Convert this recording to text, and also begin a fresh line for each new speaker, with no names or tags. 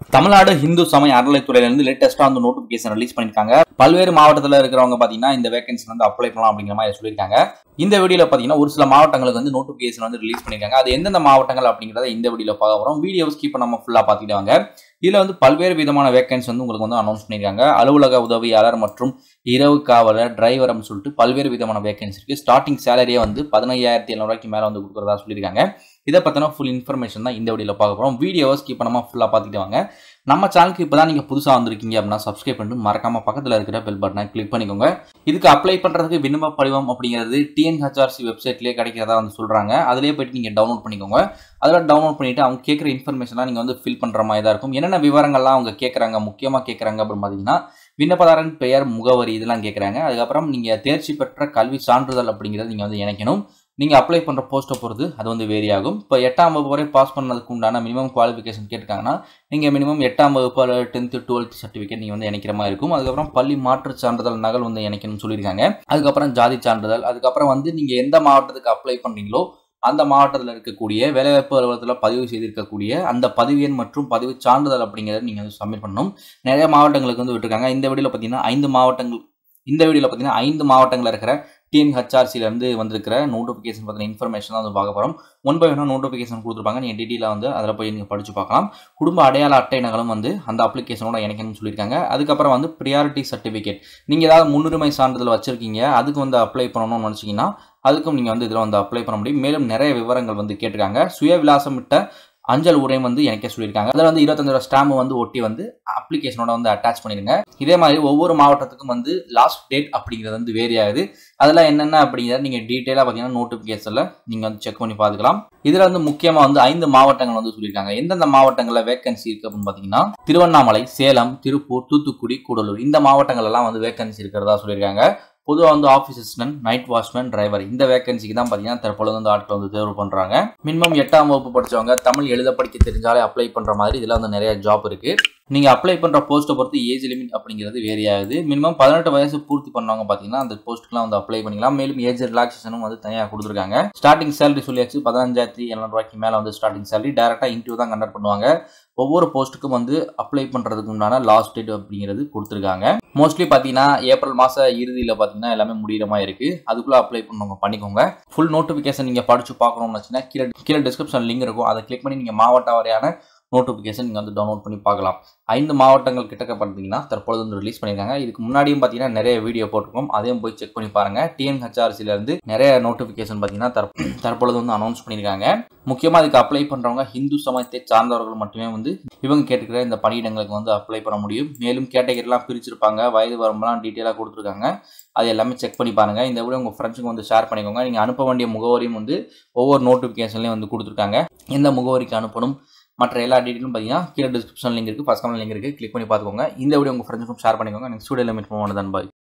தமிழ்நாடு ஹிந்து சமய அறநிலைத்துறையிலிருந்து லேட்டஸ்டா வந்து நோட்டிபிகேஷன் ரிலீஸ் பண்ணிருக்காங்க பல்வேறு மாவட்டத்தில் இருக்கிறவங்க பாத்தீங்கன்னா இந்த வேகன்சி வந்து அப்ளை பண்ணலாம் அப்படிங்கிற மாதிரி சொல்லியிருக்காங்க இந்த வீடியோல பாத்தீங்கன்னா ஒரு சில மாவட்டங்களுக்கு வந்து நோட்டிபிகேஷன் வந்து ரிலீஸ் பண்ணிருக்காங்க அது எந்தெந்த மாவட்டங்கள் அப்படிங்கறத இந்த வீடியோல பார்க்க போறோம் வீடியோ ஸ்கிப் பண்ணாம ஃபுல்லா பாத்துட்டு வாங்க இதுல வந்து பல்வேறு விதமான வேகன்சி வந்து உங்களுக்கு வந்து அனௌன்ஸ் பண்ணிருக்காங்க அலுவலக உதவியாளர் மற்றும் இரவு காவலர் டிரைவர் அப்படின்னு சொல்லிட்டு பல்வேறு விதமான வேகன்சி இருக்கு ஸ்டார்டிங் சேலரியே வந்து பதினையாயிரத்தி எழுநூறுவாய்க்கு மேல வந்து கொடுக்குறதா சொல்லியிருக்காங்க இதை பத்தின ஃபுல் இன்ஃபர்மேஷன் தான் இந்த வீடியோல பார்க்க போறோம் வீடியோவை ஸ்கிப் பண்ணாம ஃபுல்லா பார்த்துட்டு வாங்க நம்ம சேனலுக்கு இப்போ தான் நீங்கள் புதுசாக வந்திருக்கீங்க அப்படின்னா சப்ஸ்கிரைப் பண்ணிட்டு மறக்காம பக்கத்தில் இருக்கிற பெல் பட்டனை கிளிக் பண்ணிக்கோங்க இதுக்கு அப்ளை பண்ணுறதுக்கு விண்ணப்ப படிவம் அப்படிங்கிறது டிஎன்ஹெச்ஆர்சி வெப்சைட்லேயே கிடைக்கிறதா வந்து சொல்கிறாங்க அதிலே போயிட்டு நீங்கள் டவுன்லோட் பண்ணிக்கோங்க அதில் டவுன்லோட் பண்ணிவிட்டு அவங்க கேட்குற இன்ஃபர்மேஷன்லாம் நீங்கள் வந்து ஃபில் பண்ணுற மாதிரி தான் இருக்கும் என்னென்ன விவரங்கள்லாம் அவங்க கேட்குறாங்க முக்கியமாக கேட்குறாங்க அப்படின்னு பார்த்தீங்கன்னா விண்ணப்பதாரன் பெயர் முகவரி இதெல்லாம் கேட்குறாங்க அதுக்கப்புறம் நீங்கள் தேர்ச்சி பெற்ற கல்வி சான்றிதழ் அப்படிங்கிறத நீங்கள் வந்து இணைக்கணும் நீங்கள் அப்ளை பண்ணுற போஸ்ட்டை பொறுத்து அது வந்து வேரி ஆகும் இப்போ எட்டாம் வகுப்பு வரை பாஸ் பண்ணதுக்கு உண்டான மினிமம் குவாலிஃபிகேஷன் கேட்டிருக்காங்கன்னா நீங்கள் மினிமம் எட்டாம் வகுப்பு அல்லது டென்த்து டுவெல்த் சர்டிஃபிகேட் நீங்கள் வந்து இணைக்கிற மாதிரி இருக்கும் அதுக்கப்புறம் பள்ளி மாற்றுச் சான்றிதழ் நகல் வந்து இணைக்கணும்னு சொல்லியிருக்காங்க அதுக்கப்புறம் ஜாதி சான்றிதழ் அதுக்கப்புறம் வந்து நீங்கள் எந்த மாவட்டத்துக்கு அப்ளை பண்ணுறீங்களோ அந்த மாவட்டத்தில் இருக்கக்கூடிய வேலைவாய்ப்பு அலுவலகத்தில் பதிவு செய்திருக்கக்கூடிய அந்த பதிவு எண் மற்றும் பதிவு சான்றிதழ் அப்படிங்கிறத நீங்கள் வந்து சப்மிட் பண்ணணும் நிறைய மாவட்டங்களுக்கு வந்து விட்டுருக்காங்க இந்த வீடியோவில் பார்த்தீங்கன்னா ஐந்து மாவட்டங்கள் இந்த வீடியோவில் பார்த்தீங்கன்னா ஐந்து மாவட்டங்களில் இருக்கிற டிஎன்ஹெச்ஆர்சிலேருந்து வந்திருக்கிற நோட்டிஃபிகேஷன் பற்றின இன்ஃபர்மேஷன் தான் வந்து பார்க்க போகிறோம் ஒன் பை ஒன்னாக நோட்டிஃபிகேஷன் கொடுத்துருப்பாங்க நீங்கள் டீட்டெயிலாக வந்து அதில் போய் நீங்கள் படித்து பார்க்கலாம் குடும்ப அடையாள அட்டை நகலும் வந்து அந்த அப்ளிகேஷனோட இணைக்கணும்னு சொல்லியிருக்காங்க அதுக்கப்புறம் வந்து ப்ரியாரிட்டி சர்டிஃபிகேட் நீங்கள் ஏதாவது முன்னுரிமை சான்றிதழ் வச்சுருக்கீங்க அதுக்கு வந்து அப்ளை பண்ணணும்னு நினச்சிங்கன்னா அதுக்கும் நீங்கள் வந்து இதில் வந்து அப்ளை பண்ண முடியும் மேலும் நிறைய விவரங்கள் வந்து கேட்டிருக்காங்க சுய விலாசமிட்ட அஞ்சல் உரையும் வந்து இணைக்க சொல்லியிருக்காங்க அதில் வந்து இருபத்தஞ்சு ஸ்டாம்பு வந்து ஒட்டி வந்து அப்ளிகேஷனோட வந்து அட்டாச் பண்ணிடுங்க இதே மாதிரி ஒவ்வொரு மாவட்டத்துக்கும் வந்து லாஸ்ட் டேட் அப்படிங்கிறது வந்து வேரி ஆகுது அதில் என்னென்ன அப்படிங்கிறத நீங்கள் டீட்டெயிலாக பார்த்தீங்கன்னா நோட்டிஃபிகேஷனில் நீங்கள் வந்து செக் பண்ணி பார்த்துக்கலாம் இதில் வந்து முக்கியமாக வந்து ஐந்து மாவட்டங்கள் வந்து சொல்லியிருக்காங்க எந்தெந்த மாவட்டங்களில் வேகன்சி இருக்குது அப்படின்னு பார்த்தீங்கன்னா திருவண்ணாமலை சேலம் திருப்பூர் தூத்துக்குடி கூடலூர் இந்த மாவட்டங்கள் எல்லாம் வந்து வேகன்சி இருக்கிறதா சொல்லியிருக்காங்க பொதுவாக வந்து office assistant night watchman driver இந்த வேகன்சிக்கு தான் பார்த்தீங்கன்னா தற்பொழுது வந்து ஆட்கள் வந்து தேர்வு பண்ணுறாங்க மினிமம் எட்டாம் வகுப்பு படித்தவங்க தமிழ் எழுத படிக்க தெரிஞ்சாலே அப்ளை பண்ணுற மாதிரி இதில் வந்து நிறைய ஜாப் இருக்குது நீங்கள் அப்ளை பண்ணுற போஸ்ட்டை பொறுத்து ஏஜ் லிமிட் அப்படிங்கிறது வேரி ஆகுது மினிமம் பதினெட்டு வயசு பூர்த்தி பண்ணவங்க பார்த்தீங்கன்னா அந்த போஸ்ட்டுக்குலாம் வந்து அப்ளை பண்ணிக்கலாம் மேலும் ஏஜ் ரிலாக்ஸேஷனும் வந்து தனியாக கொடுத்துருக்காங்க ஸ்டார்டிங் சேலரி சொல்லியாச்சு பதினஞ்சாயிரத்தி எழுநூறுவாய்க்கு மேலே வந்து ஸ்டார்டிங் சேலரி டேரெக்டாக இன்டர்வியூ தான் கண்டக்ட் பண்ணுவாங்க ஒவ்வொரு போஸ்ட்டுக்கும் வந்து அப்ளை பண்ணுறதுக்கு உண்டான லாஸ்ட் டேட் அப்படிங்கிறது கொடுத்துருக்காங்க மோஸ்ட்லி பார்த்தீங்கன்னா ஏப்ரல் மாத இறுதியில் பார்த்தீங்கன்னா எல்லாமே முடிகிற மாதிரி இருக்குது அதுக்குள்ளே அப்ளை பண்ணவங்க பண்ணிக்கோங்க ஃபுல் நோட்டிஃபிகேஷன் நீங்கள் படித்து பார்க்கணும்னு வச்சுன்னா கீழே கீழே டிஸ்கிரிப்ஷன் லிங்க் இருக்கும் அதை கிளிக் பண்ணி நீங்கள் மாவட்ட வாரியான நோட்டிஃபிகேஷன் நீங்கள் வந்து டவுன்லோட் பண்ணி பார்க்கலாம் ஐந்து மாவட்டங்கள் கிட்டக்க பார்த்தீங்கன்னா தற்பொழுது வந்து ரிலீஸ் பண்ணியிருக்காங்க இதுக்கு முன்னாடியும் பார்த்தீங்கன்னா நிறைய வீடியோ போட்டிருக்கோம் அதையும் போய் செக் பண்ணி பாருங்கள் டிஎன்ஹெச்ஆர்சிலேருந்து நிறைய நோட்டிஃபிகேஷன் பார்த்தீங்கன்னா தற்ப தற்பொழுது வந்து அனௌன்ஸ் பண்ணியிருக்காங்க முக்கியமாக இதுக்கு அப்ளை பண்ணுறவங்க ஹிந்து சமயத்தை சார்ந்தவர்கள் மட்டுமே வந்து இவங்க கேட்டுக்கிற இந்த பணியிடங்களுக்கு வந்து அப்ளை பண்ண முடியும் மேலும் கேட்டகரிலாம் பிரிச்சிருப்பாங்க வயது வரம்பெல்லாம் டீட்டெயிலாக கொடுத்துருக்காங்க அது எல்லாமே செக் பண்ணி பாருங்கள் இந்த வீடியோ உங்கள் ஃப்ரெண்ட்ஸுக்கு வந்து ஷேர் பண்ணிக்கோங்க நீங்கள் அனுப்ப வேண்டிய முகவரியும் வந்து ஒவ்வொரு நோட்டிஃபிகேஷன்லேயும் வந்து கொடுத்துருக்காங்க எந்த முகவரிக்கு அனுப்பணும் மற்ற எல்லா டீட்டெயிலும் பார்த்தீங்கன்னா கீழே டிஸ்கிரிப்ஷன் லிங்க் இருக்குது ஃபஸ்ட் கமெண்ட் லிங்க் இருக்குது கிளிக் பண்ணி பார்த்துக்கோங்க இந்த வீடியோ உங்கள் ஃப்ரெண்ட்ஸுக்கும் ஷேர் பண்ணிக்கோங்க நெக்ஸ்ட் வீடியோவில் மீட் பண்ணுவோம் பாய்